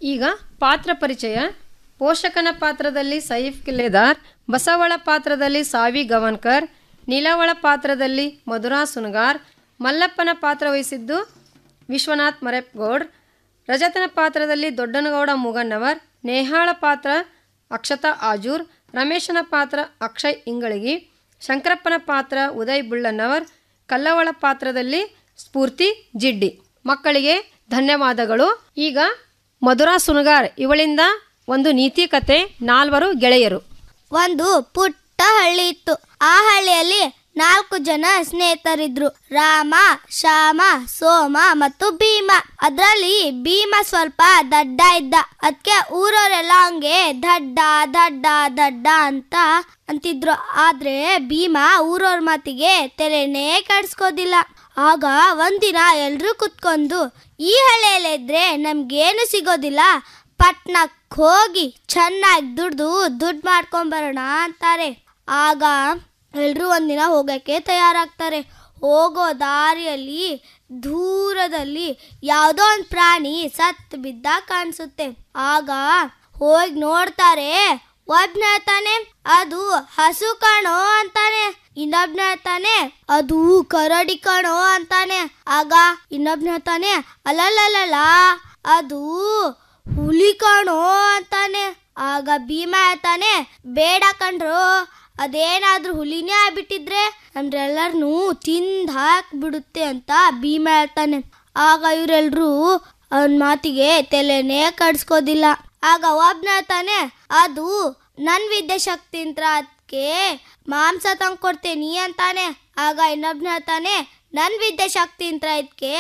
ಈಗ ಪಾತ್ರ ಪರಿಚಯ ಪೋಷಕನ ಪಾತ್ರದಲ್ಲಿ ಸೈಫ್ ಕಿಲ್ಲೆದಾರ್ ಬಸವಳ ಪಾತ್ರದಲ್ಲಿ ಸಾವಿ ಗವನ್ಕರ್ ನೀಲವಳ ಪಾತ್ರದಲ್ಲಿ ಮಧುರಾ ಸುನಗಾರ್ ಮಲ್ಲಪ್ಪನ ಪಾತ್ರ ವಹಿಸಿದ್ದು ವಿಶ್ವನಾಥ್ ಮರೆಪ್ಗೌಡ್ ರಜತನ ಪಾತ್ರದಲ್ಲಿ ದೊಡ್ಡನಗೌಡ ಮುಗನ್ನವರ್ ನೇಹಾಳ ಪಾತ್ರ ಅಕ್ಷತಾ ಆಜೂರ್ ರಮೇಶನ ಪಾತ್ರ ಅಕ್ಷಯ್ ಇಂಗಳಗಿ ಶಂಕರಪ್ಪನ ಪಾತ್ರ ಉದಯ್ ಬುಳ್ಳನ್ನವರ್ ಕಲ್ಲವಳ ಪಾತ್ರದಲ್ಲಿ ಸ್ಫೂರ್ತಿ ಜಿಡ್ಡಿ ಮಕ್ಕಳಿಗೆ ಧನ್ಯವಾದಗಳು ಈಗ ಮಧುರಾ ಸುನಗಾರ್ ಇವಳಿಂದ ಒಂದು ನೀತಿ ಕತೆ ನಾಲ್ವರು ಗೆಳೆಯರು ಒಂದು ಪುಟ್ಟ ಹಳ್ಳಿ ಇತ್ತು ಆ ಹಳ್ಳಿಯಲ್ಲಿ ನಾಲ್ಕು ಜನ ಸ್ನೇಹಿತರಿದ್ರು ರಾಮ ಶ್ಯಾಮ ಸೋಮ ಮತ್ತು ಭೀಮ ಅದ್ರಲ್ಲಿ ಭೀಮ ಸ್ವಲ್ಪ ದಡ್ಡ ಇದ್ದ ಅದಕ್ಕೆ ಊರವರೆಲ್ಲ ಹಂಗೆ ದಡ್ಡ ದಡ್ಡ ದಡ್ಡ ಅಂತ ಅಂತಿದ್ರು ಆದ್ರೆ ಭೀಮ ಊರವ್ರ ಮಾತಿಗೆ ತಲೆನೇ ಕೆಡ್ಸ್ಕೋದಿಲ್ಲ ಆಗ ಒಂದಿನ ಎಲ್ರೂ ಕುತ್ಕೊಂಡು ಈ ಹಳ್ಳಿಯಲ್ಲಿದ್ರೆ ನಮ್ಗೇನು ಸಿಗೋದಿಲ್ಲ ಪಟ್ನಕ್ ಹೋಗಿ ಚೆನ್ನಾಗಿ ದುಡ್ದು ದುಡ್ಡು ಮಾಡ್ಕೊಂಬರೋಣ ಅಂತಾರೆ ಆಗ ಎಲ್ರೂ ಒಂದಿನ ಹೋಗಕ್ಕೆ ತಯಾರಾಗ್ತಾರೆ ಹೋಗೋ ದಾರಿಯಲ್ಲಿ ದೂರದಲ್ಲಿ ಯಾವುದೋ ಒಂದು ಪ್ರಾಣಿ ಸತ್ತು ಬಿದ್ದ ಕಾಣಿಸುತ್ತೆ ಆಗ ಹೋಗಿ ನೋಡ್ತಾರೆ ಒಬ್ನ ಹೇಳ್ತಾನೆ ಅದು ಹಸು ಕಾಣೋ ಅಂತಾನೆ ಇನ್ನೊಬ್ನ ಹೇಳ್ತಾನೆ ಅದು ಕರಡಿ ಕಾಣೋ ಅಂತಾನೆ ಆಗ ಇನ್ನೊಬ್ನ ಹೇಳ್ತಾನೆ ಅಲ್ಲಲ್ಲಲ್ಲ ಅದು ಹುಲಿ ಕಾಣೋ ಅಂತಾನೆ ಆಗ ಭೀಮ ಹೇಳ್ತಾನೆ ಬೇಡ ಕಣ್ರು ಅದೇನಾದ್ರೂ ಹುಲಿನೇ ಆಗ್ಬಿಟ್ಟಿದ್ರೆ ನಮ್ರೆಲ್ಲರನ್ನೂ ತಿಂದು ಹಾಕ್ಬಿಡುತ್ತೆ ಅಂತ ಭೀಮ ಹೇಳ್ತಾನೆ ಆಗ ಇವರೆಲ್ರೂ ಅವನ ಮಾತಿಗೆ ತಲೆನೇ ಕಡ್ಸ್ಕೋದಿಲ್ಲ ಆಗ ಒಬ್ನ ಹೇಳ್ತಾನೆ ಅದು ನನ್ ವಿದ್ಯೆ ಶಕ್ತಿ ಅಂತ ಅದಕ್ಕೆ ಮಾಂಸ ತಂದ್ಕೊಡ್ತೇನಿ ಅಂತಾನೆ ಆಗ ಇನ್ನೊಬ್ನ ಹೇಳ್ತಾನೆ ನನ್ ವಿದ್ಯೆ ಶಕ್ತಿ ಅಂತ ಇದಕ್ಕೆ